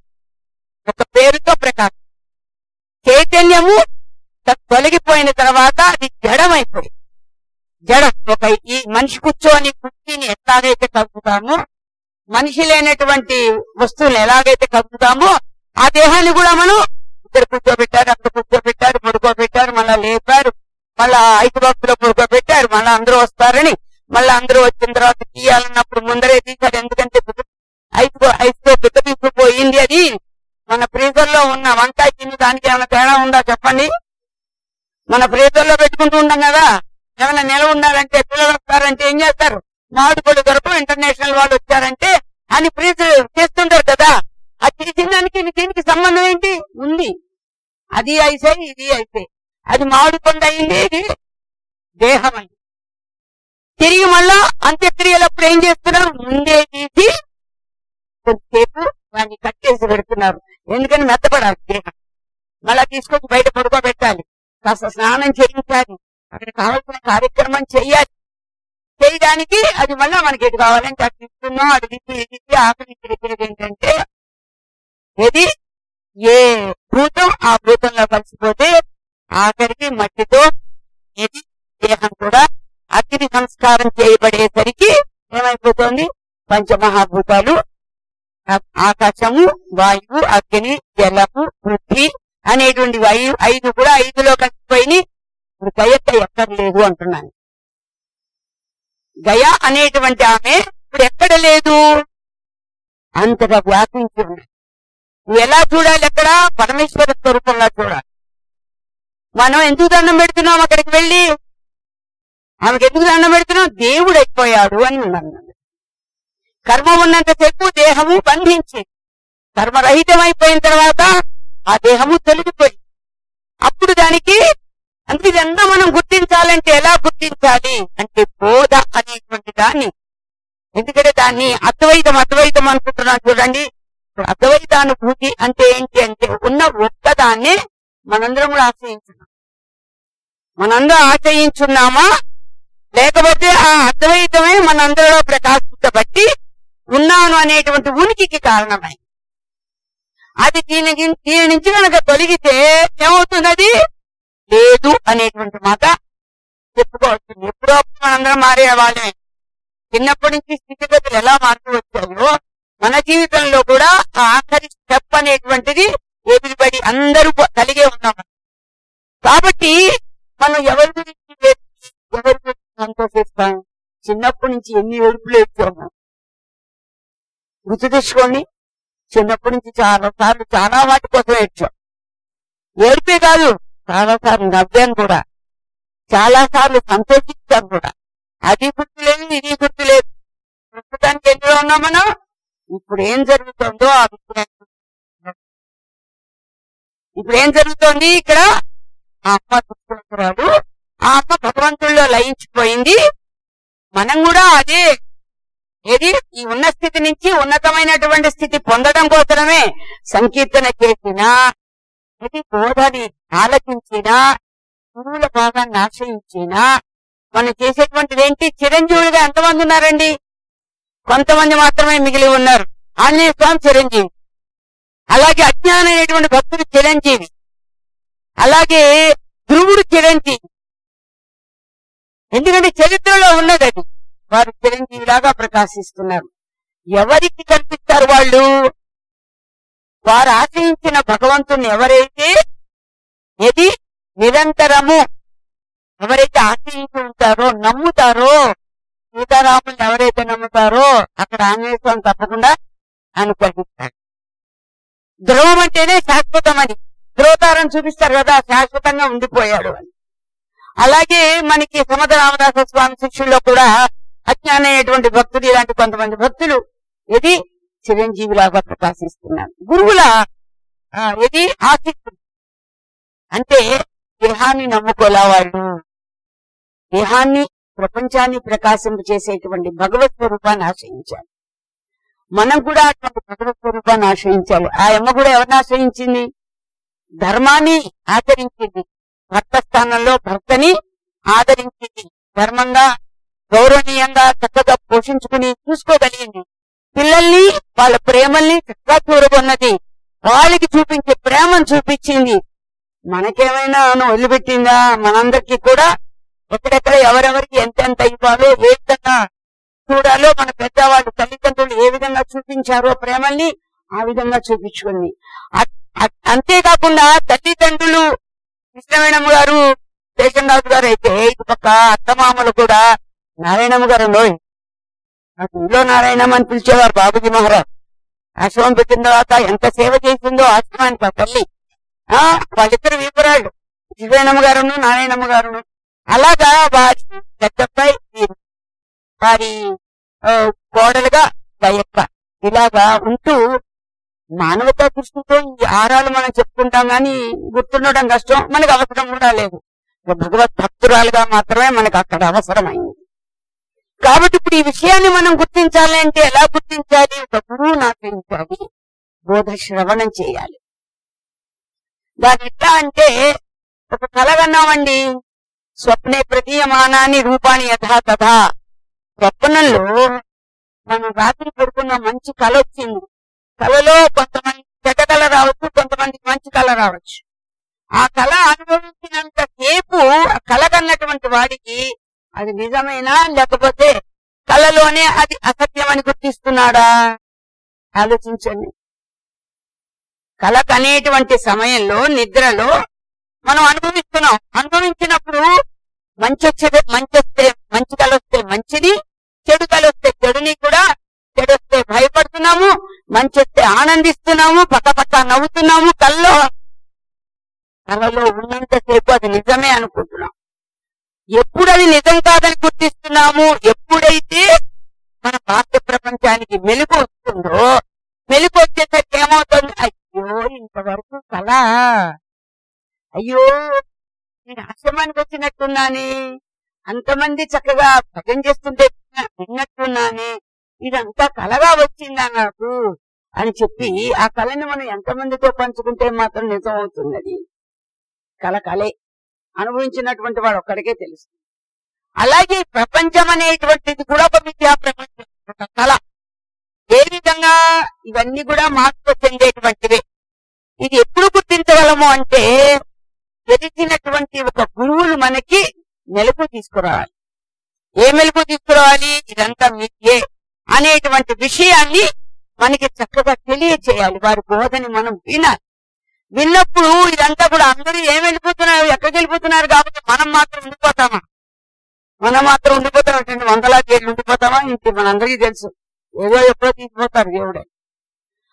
ఒక పేరుతో ప్రకాశం చైతన్యము త- తొలగిపోయిన తర్వాత అది జడమైపోయింది జడం ఒక ఈ మనిషి కూర్చొని కుర్చీని ఎట్లాగైతే కలుపుతామో మనిషి లేనటువంటి వస్తువులు ఎలాగైతే కలుపుతామో ఆ దేహాన్ని కూడా మనం ఇక్కడ కూర్చోబెట్టారు అక్కడ కూర్చోబెట్టారు పడుకోబెట్టారు మళ్ళా లేపారు మళ్ళా ఐదు బాక్సులో పడుకోబెట్టారు మళ్ళా అందరూ వస్తారని మళ్ళా అందరూ వచ్చిన తర్వాత తీయాలన్నప్పుడు ముందరే తీశారు ఎందుకంటే బిడ్డ- ఐదు ఐదుతో బిడ్డ తీసుకుపోయింది అది మన ఫ్రీజర్ లో ఉన్న వంకాయ తిని దానికి ఏమైనా తేడా ఉందా చెప్పండి మన ఫ్రీజర్ లో పెట్టుకుంటూ ఉంటాం కదా ఏమైనా నిలవ ఉండాలంటే పిల్లలు వస్తారంటే ఏం చేస్తారు మామిడి పళ్ళు దొరకవు ఇంటర్నేషనల్ వాళ్ళు వచ్చారంటే అని ఫ్రీజ్ చేస్తుంటారు కదా అది చేసిన దానికి నీ- దీనికి సంబంధం ఏంటి ఉంది అది అయితే ఇది అయితే అది మామిడి పండు అయింది ఇది దేహం అయింది తిరిగి మళ్ళా అంత్యక్రియలప్పుడు ఏం చేస్తున్నారు ముందే తీసి కొద్దిసేపు దాన్ని కట్టేసి పెడుతున్నారు ఎందుకని మెత్తపడాలి దేహం మళ్ళా తీసుకొచ్చి బయట పడుకోబెట్టాలి కాస్త స్నానం చేయించాలి అక్కడ కావాల్సిన కార్యక్రమం చెయ్యాలి చేయడానికి అది మళ్ళా మనకి ఎటు కావాలంటే అది తీసుకున్నాం అది తిప్పి ఇది తిప్పి ఆకలి చెప్పేది ఏంటంటే ఏది ఏ భూతం ఆ భూతంలో కలిసిపోతే ఆఖరికి మట్టితో ఏది దేహం కూడా అగ్ని సంస్కారం చేయబడేసరికి ఏమైపోతుంది పంచమహాభూతాలు ఆ- ఆకాశము వాయువు అగ్ని జలము పృథ్వీ అనేటువంటి వాయు ఐదు కూడా ఐదులో కలిసిపోయి ఇప్పుడు గయక్క ఎక్కర్లేదు అంటున్నాను గయ అనేటువంటి ఆమె ఇప్పుడు ఎక్కడ లేదు అంతగా వ్యాపించి ఉంది నువ్వు ఎలా చూడాలి ఎక్కడ పరమేశ్వర స్వరూపంగా చూడాలి మనం ఎందుకు దండం పెడుతున్నాం అక్కడికి వెళ్ళి ఆమెకు ఎందుకు దండం పెడుతున్నాం దేవుడు అయిపోయాడు అని ఉన్నాను కర్మ ఉన్నంతసేపు దేహము బంధించి కర్మరహితం అయిపోయిన తర్వాత ఆ దేహము తొలగిపోయి అప్పుడు దానికి అంటే ఇదంతా మనం గుర్తించాలంటే ఎలా గుర్తించాలి అంటే బోధ అనేటువంటి దాన్ని ఎందుకంటే దాన్ని అద్వైతం అద్వైతం అనుకుంటున్నాను చూడండి ఇప్పుడు అద్వైతానుభూతి అంటే ఏంటి అంటే ఉన్న ఒక్కదాన్నే మనందరం కూడా ఆశ్రయించున్నాం మనందరం ఆశ్రయించున్నామా లేకపోతే ఆ అద్వైతమే మనందరిలో ప్రకాశించబట్టి ఉన్నాను అనేటువంటి ఉనికికి కారణమై అది దీని దీని నుంచి కనుక తొలగితే ఏమవుతుంది అది లేదు అనేటువంటి మాట చెప్పుకోవచ్చు ఎప్పుడో మనందరం మారే వాళ్ళమే చిన్నప్పటి నుంచి స్థితిగతులు ఎలా మారుతూ వచ్చాయో మన జీవితంలో కూడా ఆ ఆఖరి స్టెప్ అనేటువంటిది ఎదురుబడి అందరూ కలిగే ఉన్నాం కాబట్టి మనం ఎవరి గురించి ఏడ్చి, ఎవరి గురించి సంతోషిస్తాం చిన్నప్పటి నుంచి ఎన్ని ఏడుపులు ఏడ్చాము గుర్తు తెచ్చుకోండి చిన్నప్పటి నుంచి చాలా సార్లు చాలా వాటి కోసం ఏడ్చాం ఏడిపే కాదు చాలా సార్లు నవ్వాను కూడా చాలా సార్లు సంతోషించాను కూడా అది గుర్తులేదు ఇది గుర్తులేదు ప్రస్తుతానికి ఎందులో ఉన్నాం మనం ఇప్పుడు ఏం జరుగుతుందో ఆ విషయం ఇప్పుడు ఏం జరుగుతోంది ఇక్కడ ఆ అమ్మ దుఃఖించురాలు ఆ అమ్మ భగవంతుల్లో లయించిపోయింది మనం కూడా అదే ఏది ఈ ఉన్న స్థితి నుంచి ఉన్నతమైనటువంటి స్థితి పొందడం కోసమే సంకీర్తన చేసిన ఇది బోధని ఆలకించిన గురువుల భాగాన్ని ఆశ్రయించిన మనం చేసేటువంటిది ఏంటి చిరంజీవులుగా ఎంతమంది ఉన్నారండి కొంతమంది మాత్రమే మిగిలి ఉన్నారు ఆంజనేయ స్వామి చిరంజీవి అలాగే అజ్ఞానమైనటువంటి భక్తుడు చిరంజీవి అలాగే ధ్రువుడు చిరంజీవి ఎందుకంటే చరిత్రలో ఉన్నది అది వారు చిరంజీవిలాగా ప్రకాశిస్తున్నారు ఎవరికి కల్పిస్తారు వాళ్ళు వారు ఆశ్రయించిన భగవంతుని ఎవరైతే ఇది నిరంతరము ఎవరైతే ఆశ్రయించి ఉంటారో నమ్ముతారో సీతారాముని ఎవరైతే నమ్ముతారో అక్కడ ఆంజనేయ స్వామి తప్పకుండా అనుగ్రహిస్తాడు ధ్రువం అంటేనే శాశ్వతం అని ధ్రువతారం చూపిస్తారు కదా శాశ్వతంగా ఉండిపోయాడు అని అలాగే మనకి సమద రామదాస స్వామి శిష్యుల్లో కూడా అజ్ఞానమైనటువంటి భక్తులు ఇలాంటి కొంతమంది భక్తులు ఇది చిరంజీవిలాగా ప్రకాశిస్తున్నారు గురువుల ఆ, ఇది ఆసక్తి అంటే దేహాన్ని నమ్ముకోలే వాళ్ళు దేహాన్ని ప్రపంచాన్ని ప్రకాశింప చేసేటువంటి భగవత్ స్వరూపాన్ని ఆశ్రయించాలి మనం కూడా అటువంటి భగవత్ స్వరూపాన్ని ఆశ్రయించాలి ఆ అమ్మ కూడా ఎవరిని ఆశ్రయించింది ధర్మాన్ని ఆచరించింది భర్త స్థానంలో భర్తని ఆదరించింది ధర్మంగా గౌరవనీయంగా చక్కగా పోషించుకుని చూసుకోగలిగింది పిల్లల్ని వాళ్ళ ప్రేమల్ని చక్కగా చూరగొన్నది వాళ్ళకి చూపించే ప్రేమను చూపించింది మనకేమైనా వదిలిపెట్టిందా మనందరికీ కూడా ఎక్కడెక్కడ ఎవరెవరికి ఎంతెంత ఇవ్వాలో ఏ విధంగా చూడాలో మన పెద్దవాళ్ళు తల్లిదండ్రులు ఏ విధంగా చూపించారో ప్రేమల్ని ఆ విధంగా చూపించుకుంది అ- అ- అంతేకాకుండా తల్లిదండ్రులు కృష్ణవేణమ్మ గారు శేషంరాజు గారు అయితే ఇటు పక్క అత్తమామలు కూడా నారాయణమ్మ గారు లోయ్ నాకు ఇంట్లో నారాయణమ్మ అని పిలిచేవారు బాబుజీ మహారాజ్ ఆశ్రమం పెట్టిన తర్వాత ఎంత సేవ చేసిందో ఆశ్రమానికి ఆ తల్లి ఆ వాళ్ళిద్దరు వీపురాళ్ళు కృష్ణవేణమ్మ గారును నారాయణమ్మ గారును అలాగా వారి పెద్దపై వారి ఆ, కోడలుగా దయప్ప ఇలాగా ఉంటూ మానవతా దృష్టితో ఈ ఆరాలు మనం చెప్పుకుంటాం గాని గుర్తుండడం కష్టం మనకు అవసరం కూడా లేదు ఒక భగవత్ భక్తురాలుగా మాత్రమే మనకు అక్కడ అవసరమైంది కాబట్టి ఇప్పుడు ఈ విషయాన్ని మనం గుర్తించాలి అంటే ఎలా గుర్తించాలి ఒక గురువుని ఆశ్రయించాలి బోధ శ్రవణం చేయాలి దాని ఎట్లా అంటే ఒక కలగన్నామండి స్వప్నే ప్రతీయమానాన్ని రూపాన్ని యథా తథా స్వప్నంలో మనం రాత్రి పడుకున్న మంచి కళ వచ్చింది కళలో కొంతమంది చెడ్డ కళ రావచ్చు కొంతమందికి మంచి కళ రావచ్చు ఆ కళ అనుభవించినంత సేపు ఆ కళ కన్నటువంటి వాడికి అది నిజమేనా లేకపోతే కళలోనే అది అసత్యమని గుర్తిస్తున్నాడా ఆలోచించండి కళ కనేటువంటి సమయంలో నిద్రలో మనం అనుభవిస్తున్నాం అనుభవించినప్పుడు మంచి వచ్చేది మంచి వస్తే మంచి కళ వస్తే మంచిది చెడు కళ వస్తే చెడుని కూడా చెడు వస్తే భయపడుతున్నాము మంచి వస్తే ఆనందిస్తున్నాము పక్క పక్క నవ్వుతున్నాము కల్లో కళలో ఉన్నంతసేపు అది నిజమే అనుకుంటున్నాం ఎప్పుడు అది నిజం కాదని గుర్తిస్తున్నాము ఎప్పుడైతే మన బాహ్య ప్రపంచానికి మెలుగు వస్తుందో మెలుగు వచ్చేసరికి ఏమవుతుంది అయ్యో ఇంతవరకు కళ అయ్యో నేను ఆశ్రమానికి వచ్చినట్టున్నానే అంతమంది చక్కగా భజన చేస్తుంటే విన్న- విన్నట్టున్నానే ఇదంతా కలగా వచ్చిందా నాకు అని చెప్పి ఆ కళని మనం ఎంతమందితో పంచుకుంటే మాత్రం నిజం అవుతున్నది కళ కళే అనుభవించినటువంటి వాడు ఒక్కడికే తెలుసు అలాగే ప్రపంచం అనేటువంటిది కూడా ఒక విద్యా ప్రపంచం ఒక కళ ఏ విధంగా ఇవన్నీ కూడా మార్పు చెందేటువంటివే ఇది ఎప్పుడు గుర్తించగలము అంటే తెలిసినటువంటి ఒక గురువులు మనకి మెలకు తీసుకురావాలి ఏ మెలకు తీసుకురావాలి ఇదంతా మీకే అనేటువంటి విషయాన్ని మనకి చక్కగా తెలియచేయాలి వారి బోధని మనం వినాలి విన్నప్పుడు ఇదంతా కూడా అందరూ ఏం వెళ్ళిపోతున్నారు ఎక్కడికి వెళ్ళిపోతున్నారు కాబట్టి మనం మాత్రం ఉండిపోతామా మనం మాత్రం ఉండిపోతాం అంటే వందలాది ఏళ్ళు ఉండిపోతామా ఇంటి మనందరికీ తెలుసు ఏదో ఎప్పుడో తీసిపోతారు దేవుడే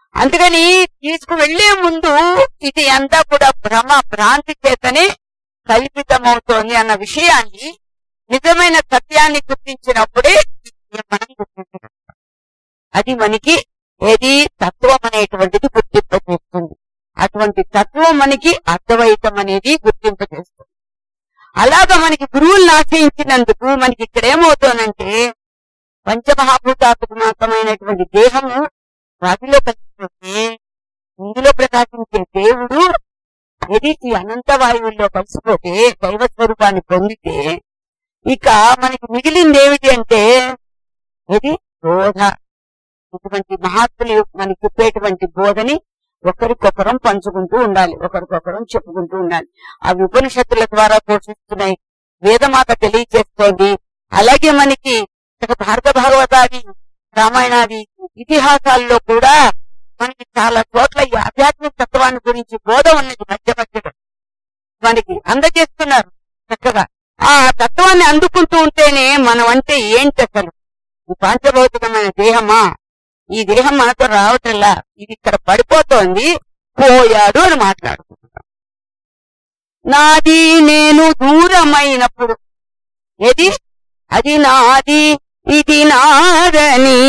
అందుకని తీసుకువెళ్లే ముందు ఇది అంతా కూడా భ్రమ భ్రాంతి చేతనే కల్పితమవుతోంది అన్న విషయాన్ని నిజమైన సత్యాన్ని గుర్తించినప్పుడే మనం గుర్తించగలం అది మనకి ఏది తత్వం అనేటువంటిది గుర్తింపజేస్తుంది అటువంటి తత్వం మనకి అద్వైతం అనేది గుర్తింపజేస్తుంది అలాగా మనకి గురువులను ఆశ్రయించినందుకు మనకి ఇక్కడ ఏమవుతోందంటే పంచమహాభూతాత్మకమైనటువంటి దేహము వాటిలో కలిసిపోతే ఇందులో ప్రకాశించే దేవుడు ఇది ఈ అనంత వాయువుల్లో కలిసిపోతే దైవ స్వరూపాన్ని పొందితే ఇక మనకి మిగిలింది ఏమిటి అంటే ఇది బోధ ఇటువంటి మహాత్ములు మనకి చెప్పేటువంటి బోధని ఒకరికొకరం పంచుకుంటూ ఉండాలి ఒకరికొకరం చెప్పుకుంటూ ఉండాలి అవి ఉపనిషత్తుల ద్వారా పోషిస్తున్నాయి వేదమాత తెలియజేస్తోంది అలాగే మనకి ఇక భారత భాగవతాది రామాయణాది ఇతిహాసాల్లో కూడా మనకి చాలా చోట్ల ఈ ఆధ్యాత్మిక తత్వాన్ని గురించి బోధ ఉన్నది మధ్య మధ్యలో మనకి అందజేస్తున్నారు చక్కగా ఆ తత్వాన్ని అందుకుంటూ ఉంటేనే మనం అంటే ఏంటి అసలు ఈ పాంచభౌతికమైన దేహమా ఈ దేహం మనతో రావటంలా ఇది ఇక్కడ పడిపోతోంది పోయాడు అని మాట్లాడుకుంటున్నాం నాది నేను దూరమైనప్పుడు ఏది అది నాది ఇది నాదని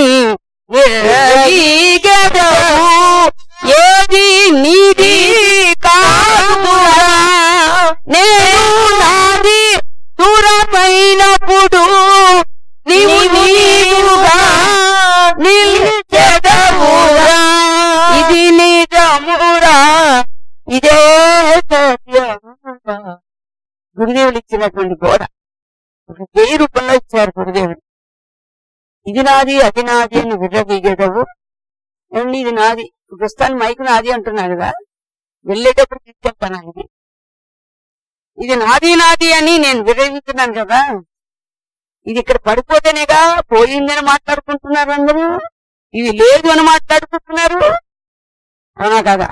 ఎరగదవు. ఏది నీది కాదురా నేను నాది దూరమైనప్పుడు నీవు నీవుగా నిలిచెదవురా ఇది నిజమురా ఇదే సత్యమురా గురుదేవులు ఇచ్చినటువంటి గోడ ఒక చేయి రూపంలో ఇచ్చారు గురుదేవుడు ఇది నాది అది నాది అని విర్రవీగేదవు ఏమండి ఇది నాది ప్రస్తుతానికి మైక్ నాది అంటున్నాను కదా వెళ్ళేటప్పుడు తీసుకెళ్తాను ఇది ఇది నాది నాది అని నేను విరవిస్తున్నాను కదా ఇది ఇక్కడ పడిపోతేనేగా పోయిందని మాట్లాడుకుంటున్నారు అందరూ ఇది లేదు అని మాట్లాడుకుంటున్నారు అవునా కదా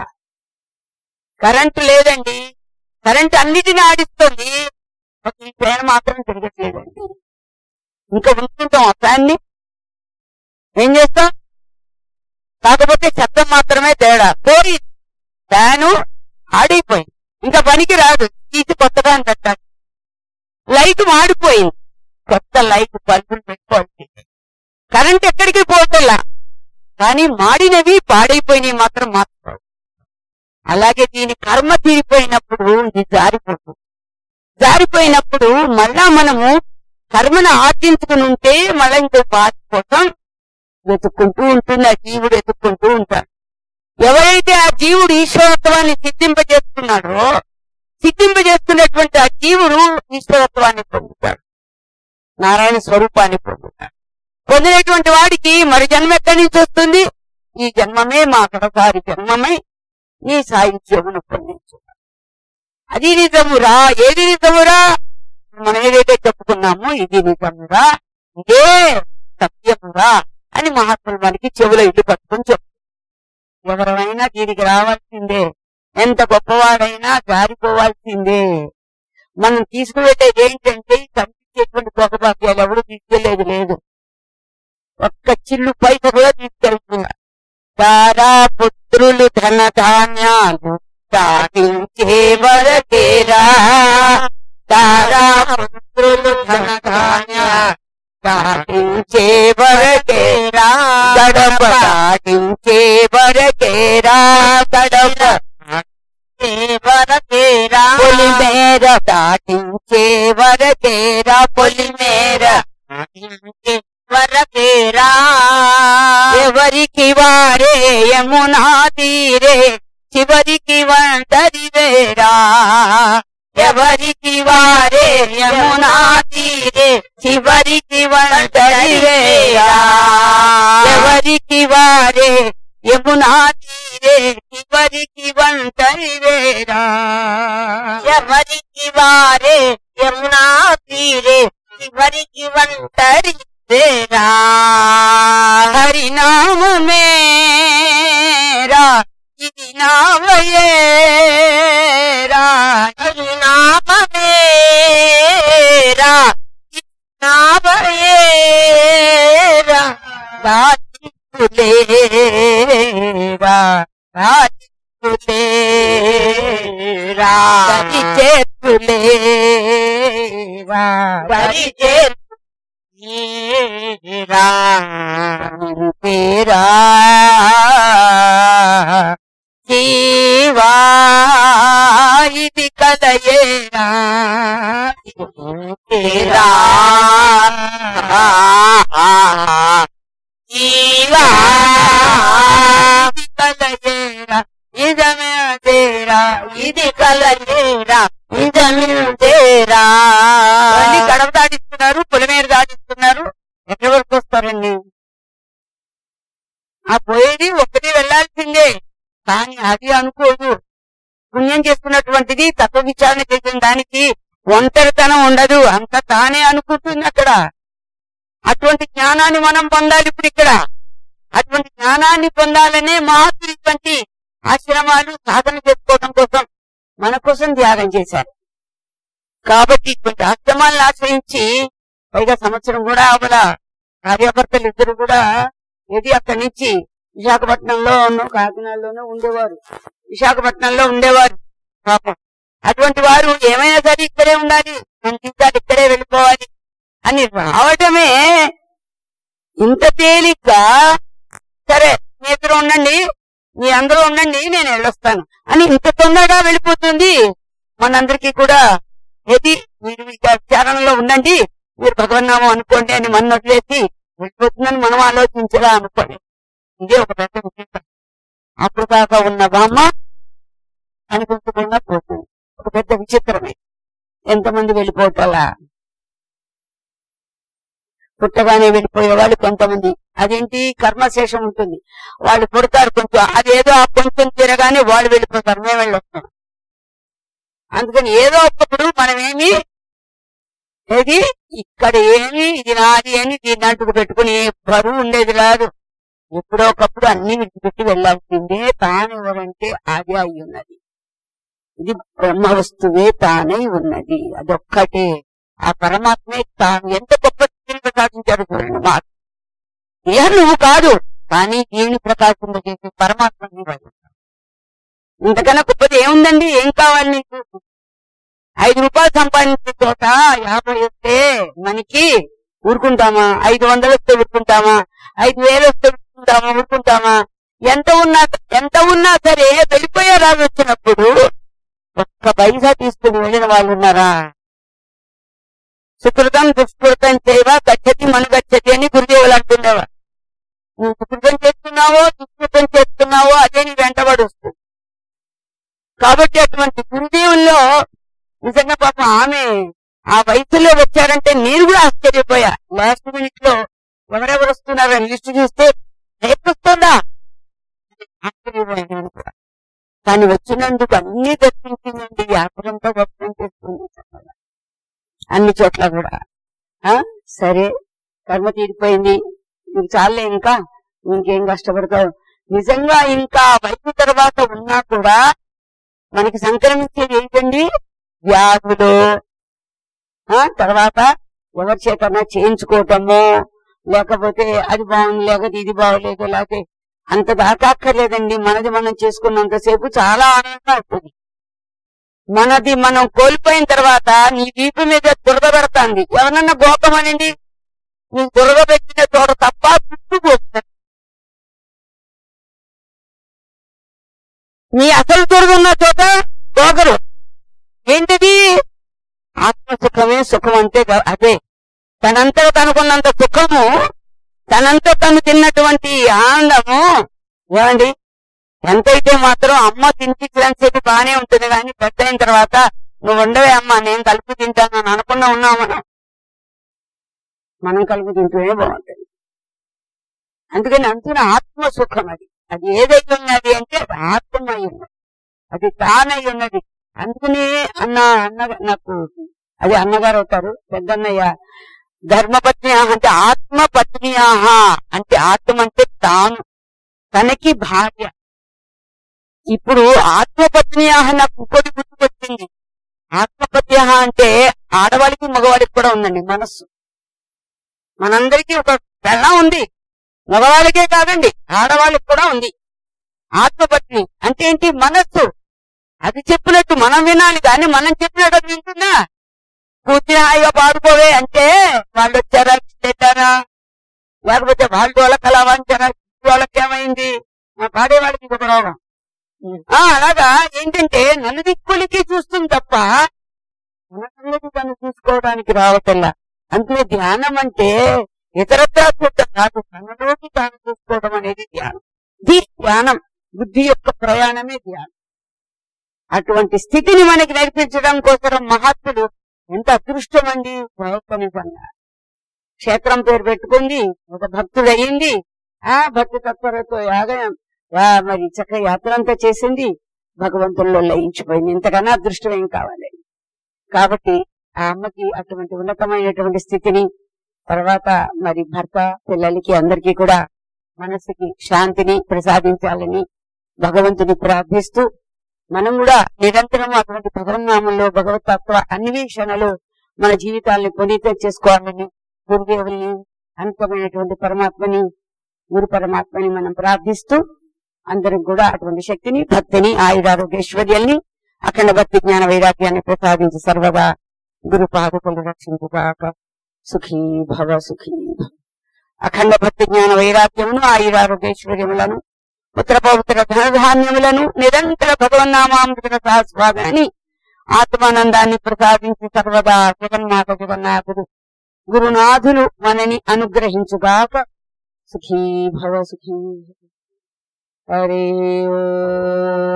కరెంటు లేదండి కరెంట్ అన్నిటిని ఆడిస్తుంది ఒక ఈ ఫ్యాన్ మాత్రం తిరగట్లేదండి ఇంకా ఉంచుకుంటాం ఆ ఫ్యాన్ ని ఏం చేస్తాం కాకపోతే శబ్దం మాత్రమే తేడా పోయి ఫ్యాను ఆడిపోయింది ఇంకా పనికి రాదు తీసి కొత్తగా అని పెట్టాలి లైట్ మాడిపోయింది కొత్త లైట్ బల్బులు పెట్టుకోవాలి కరెంట్ ఎక్కడికి పోతల్లా కానీ మాడినవి పాడైపోయినవి మాత్రం మాత్రం అలాగే దీని కర్మ తీరిపోయినప్పుడు ఇది జారిపోతుంది జారిపోయినప్పుడు మళ్ళా మనము కర్మను ఆర్జించుకుని ఉంటే మళ్ళా ఇంకో బాధ కోసం వెతుక్కుంటూ ఉంటుంది ఆ జీవుడు వెతుక్కుంటూ ఉంటాడు ఎవరైతే ఆ జీవుడు ఈశ్వరత్వాన్ని సిద్ధింపజేస్తున్నాడో సిద్ధింపజేస్తున్నటువంటి ఆ జీవుడు ఈశ్వరత్వాన్ని పొందుతాడు నారాయణ స్వరూపాన్ని పొందుతాడు పొందినటువంటి వాడికి మరి జన్మ ఎక్కడి నుంచి వస్తుంది ఈ జన్మమే మా కడసారి జన్మమై నీ సాహిత్యమును పొందించు అది నిజమురా ఏది నిజమురా మనం ఏదైతే చెప్పుకున్నామో ఇది నిజమురా ఇదే సత్యమురా అని మహాత్ములు మనకి చెవుల ఇల్లు పట్టుకుని చెప్పు ఎవరైనా దీనికి రావాల్సిందే ఎంత గొప్పవాడైనా జారిపోవాల్సిందే మనం తీసుకువెళ్ళేది ఏంటంటే ఈ కనిపించేటువంటి భోగభాగ్యాలు ఎవరు తీసుకెళ్లేది లేదు ఒక్క చిల్లు పైస కూడా తీసుకెళ్తున్నారు దారా పుత్రులు ధన ధాన్యాలు దాటించే వరకేరా దారా పుత్రులు ధన ధాన్యాలు దాటించే వరకేరా గడప దాటించే వరకేరా గడప వరకేరా పొలిమేర దాటించే వరకేరా పొలిమేర దాటించే వరకేరా ఎవరికి వారే యమునా తీరే చివరికి వంటరి వేరా ఎవరికి వారే యమునా తీరే చివరికి వంటరి వేరా ఎవరికి వారే యమునా తీరే చివరికి వంటరి వేరా ఎవరికి వారే యమునా తీరే చివరికి వంటరి వేరా హరినామేరా ఇది నామయేరా ఇది నామేరా ఇది నామయేరా దాచిలే చేతులేరా దరి చేతులేరా దరి చేతులేరా తేరా జీవా ఇది కలయేరా తేరా జీవా ఇది కలయేరా ఇదమే తేరా ఇది కలయేరా ఇదమే తేరా గడప దాటిస్తున్నారు పొలిమేర దాటిస్తున్నారు ఎక్కడి వరకు వస్తారండి ఆ పోయేది ఒక్కటి వెళ్లాల్సిందే కానీ అది అనుకోదు పుణ్యం చేసుకున్నటువంటిది తత్వ విచారణ చేసిన దానికి ఒంటరితనం ఉండదు అంత తానే అనుకుంటుంది అక్కడ అటువంటి జ్ఞానాన్ని మనం పొందాలి ఇప్పుడు ఇక్కడ అటువంటి జ్ఞానాన్ని పొందాలనే మహాత్ములు ఇటువంటి ఆశ్రమాలు సాధన చేసుకోవడం కోసం మన కోసం త్యాగం చేశారు కాబట్టి ఇటువంటి ఆశ్రమాలను ఆశ్రయించి పైగా సంవత్సరం కూడా అవల కార్యకర్తలు ఇద్దరు కూడా ఏది అక్కడి నుంచి విశాఖపట్నంలో కాకినాడలోనే ఉండేవారు విశాఖపట్నంలో ఉండేవారు పాపం అటువంటి వారు ఏమైనా సరే ఇక్కడే ఉండాలి మన జీవితాలు ఇక్కడే వెళ్ళిపోవాలి అని రావటమే ఇంత తేలిగ్గా సరే మీ ఇద్దరు ఉండండి మీ అందరూ ఉండండి నేను వెళ్ళొస్తాను అని ఇంత తొందరగా వెళ్ళిపోతుంది మనందరికీ కూడా ఏది మీరు ఇక విచారణలో ఉండండి మీరు భగవన్నామం అనుకోండి అని మన వదిలేసి వెళ్ళిపోతుందని మనం ఆలోచించరా అనుకోండి ఇదే ఒక పెద్ద విచిత్రం అప్పుడు దాకా ఉన్న బామ్మ అనిపించకుండా పోతుంది ఒక పెద్ద విచిత్రమే ఎంతమంది వెళ్ళిపోతాలా పుట్టగానే వెళ్ళిపోయే వాళ్ళు కొంతమంది అదేంటి కర్మశేషం ఉంటుంది వాళ్ళు పుడతారు కొంచెం అదేదో ఆ కొంచెం తిరగానే వాళ్ళు వెళ్ళిపోతారు మేము వెళ్ళొస్తాం అందుకని ఏదో ఒకప్పుడు మనమేమి ఏది ఇక్కడ ఏమి ఇది నాది అని దీన్ని అంటుకు పెట్టుకుని బరువు ఉండేది రాదు ఎప్పుడో ఒకప్పుడు అన్ని విడిచిపెట్టి వెళ్ళాల్సిందే తాను ఎవరంటే అది అయి ఉన్నది ఇది బ్రహ్మ వస్తువే తానై ఉన్నది అదొక్కటే ఆ పరమాత్మే తాను ఎంత గొప్ప స్థితిని ప్రకాశించాడు చూడండి మా ఏ నువ్వు కాదు కానీ దీన్ని ప్రకాశింపజేసే పరమాత్మ నీవు. ఇంతకన్నా గొప్పది ఏముందండి ఏం కావాలి నీకు ఐదు రూపాయలు సంపాదించే చోట యాభై వస్తే మనకి ఊరుకుంటామా ఐదు వందలు వస్తే ఊరుకుంటామా ఐదు వేలు వస్తే ఊరుకుంటామా ఊరుకుంటామా ఎంత ఉన్నా ఎంత ఉన్నా సరే వెళ్ళిపోయే రాజు వచ్చినప్పుడు ఒక్క పైసా తీసుకుని వెళ్ళిన వాళ్ళు ఉన్నారా సుకృతం దుష్కృతం చేయవ గచ్చతి మను గచ్చతి అని గురుదేవులు అంటుండేవారు నువ్వు సుకృతం చేస్తున్నావో దుష్కృతం చేస్తున్నావో అదే నీ వెంటబడి వస్తుంది కాబట్టి అటువంటి గురుదేవుల్లో నిజంగా పాపం ఆమె ఆ వయసులో వచ్చారంటే నేను కూడా ఆశ్చర్యపోయా లాస్ట్ మినిట్ లో ఎవరెవరు వస్తున్నారని లిస్ట్ చూస్తే రేపు వస్తుందా ఆశ్చర్యపోయాను నేను కూడా కానీ వచ్చినందుకు అన్ని దర్శించిందండి వ్యాపారంతో దర్శనం చేస్తుంది చక్కగా. అన్ని చోట్ల కూడా ఆ సరే కర్మ తీరిపోయింది నీకు చాలే ఇంకా ఇంకేం కష్టపడతావు నిజంగా ఇంకా వయసు తర్వాత ఉన్నా కూడా మనకి సంక్రమించేది ఏంటండి వ్యాధులు ఆ తర్వాత ఎవరి చేతన్నా చేయించుకోవటము లేకపోతే అది బాగుంది లేకపోతే ఇది బాగోలేదు లేకపోతే అంత దాకా అక్కర్లేదండి మనది మనం చేసుకున్నంతసేపు చాలా ఆనందంగా ఉంటుంది మనది మనం కోల్పోయిన తర్వాత నీ వీపు మీద దురద పెడతాంది ఎవరన్నా గోపమనండి నీ దురద పెట్టిన చోట తప్ప చుట్టూ పోతుంది నీ అసలు దురద ఉన్న చోట గోగరు ఏంటిది ఆత్మ సుఖమే సుఖం అంటే గా- అదే తనంతట తనకున్నంత సుఖము తనంత తను తిన్నటువంటి ఆనందము ఏమండి ఎంతైతే మాత్రం అమ్మ తినిపించడానికి బాగానే ఉంటుంది కానీ పెద్ద అయిన తర్వాత నువ్వు ఉండవే అమ్మ నేను కలుపు తింటాను అని అనకుండా ఉన్నావు మనం మనం కలుపు తింటూనే బాగుంటుంది అందుకని అందుకని ఆత్మ సుఖం అది అది ఏదై ఉన్నది అంటే అది ఆత్మై ఉన్నది అది తానై ఉన్నది అందుకని అన్న అన్న నాకు అది అన్నగారు అవుతారు పెద్దన్నయ్య ధర్మపత్ని అంటే ఆత్మ పత్నియాహ అంటే ఆత్మ అంటే తాను తనకి భార్య ఇప్పుడు ఆత్మపత్నియాహ నాకు ఇంకోటి గుర్తుకొచ్చింది ఆత్మపత్యాహ అంటే ఆడవాళ్ళకి మగవాళ్ళకి కూడా ఉందండి మనస్సు మనందరికీ ఒక బెల్లం ఉంది మగవాళ్ళకే కాదండి ఆడవాళ్ళకి కూడా ఉంది ఆత్మపత్ని అంటే ఏంటి మనస్సు అది చెప్పినట్టు మనం వినాలి కానీ మనం చెప్పినట్టు అది వింటుందా కూర్చుని హాయిగా పాడుకోవే అంటే వాళ్ళు వచ్చారా పెట్టారా లేకపోతే వాళ్ళు వాళ్ళకి అలా వంచారా వాళ్ళకి ఏమైంది మా పాడేవాడికి ఇంకొక రోగం ఆ అలాగా ఏంటంటే నన్ను దిక్కులకి చూస్తుంది తప్ప మన సంగతి తను చూసుకోవడానికి రావటల్లా అందులో ధ్యానం అంటే ఇతరత్రా చూడటం కాదు తనలోకి తాను చూసుకోవడం అనేది ధ్యానం ఇది ధ్యానం బుద్ధి యొక్క ప్రయాణమే ధ్యానం అటువంటి స్థితిని మనకి నేర్పించడం కోసం మహాత్ముడు ఎంత అదృష్టం అండి ప్రయత్నించంగా క్షేత్రం పేరు పెట్టుకుంది ఒక భక్తుడు అయ్యింది ఆ భక్తి తత్పరతో యాగం ఆ, మరి చక్క యాత్ర అంతా చేసింది భగవంతుల్లో లయించిపోయింది ఇంతకన్నా అదృష్టం ఏం కావాలి కాబట్టి ఆ అమ్మకి అటువంటి ఉన్నతమైనటువంటి స్థితిని తర్వాత మరి భర్త పిల్లలకి అందరికీ కూడా మనసుకి శాంతిని ప్రసాదించాలని భగవంతుని ప్రార్థిస్తూ మనం కూడా నిరంతరం అటువంటి భగవన్నామంలో భగవత్ తత్వ అన్వేషణలో మన జీవితాల్ని పునీతం చేసుకోవాలని గురుదేవుల్ని అనంతమైనటువంటి పరమాత్మని గురు పరమాత్మని మనం ప్రార్థిస్తూ అందరం కూడా అటువంటి శక్తిని భక్తిని ఆయురారోగ్యైశ్వర్యాల్ని అఖండ భక్తి జ్ఞాన వైరాగ్యాన్ని ప్రసాదించి సర్వదా గురు పాదకులు రక్షించుగాక సుఖీ భవ సుఖీ భవ. అఖండ భక్తి జ్ఞాన వైరాగ్యమును ఆయురారోగ్యైశ్వర్యములను పుత్ర పవిత్ర ధనధాన్యములను నిరంతర భగవన్నామామృత సహస్వాదాన్ని ఆత్మానందాన్ని ప్రసాదించి సర్వదా జగన్నాథ జగన్నాథుడు గురునాథులు మనని అనుగ్రహించుగాక సుఖీ భవ సుఖీ భవ. హరి ఓం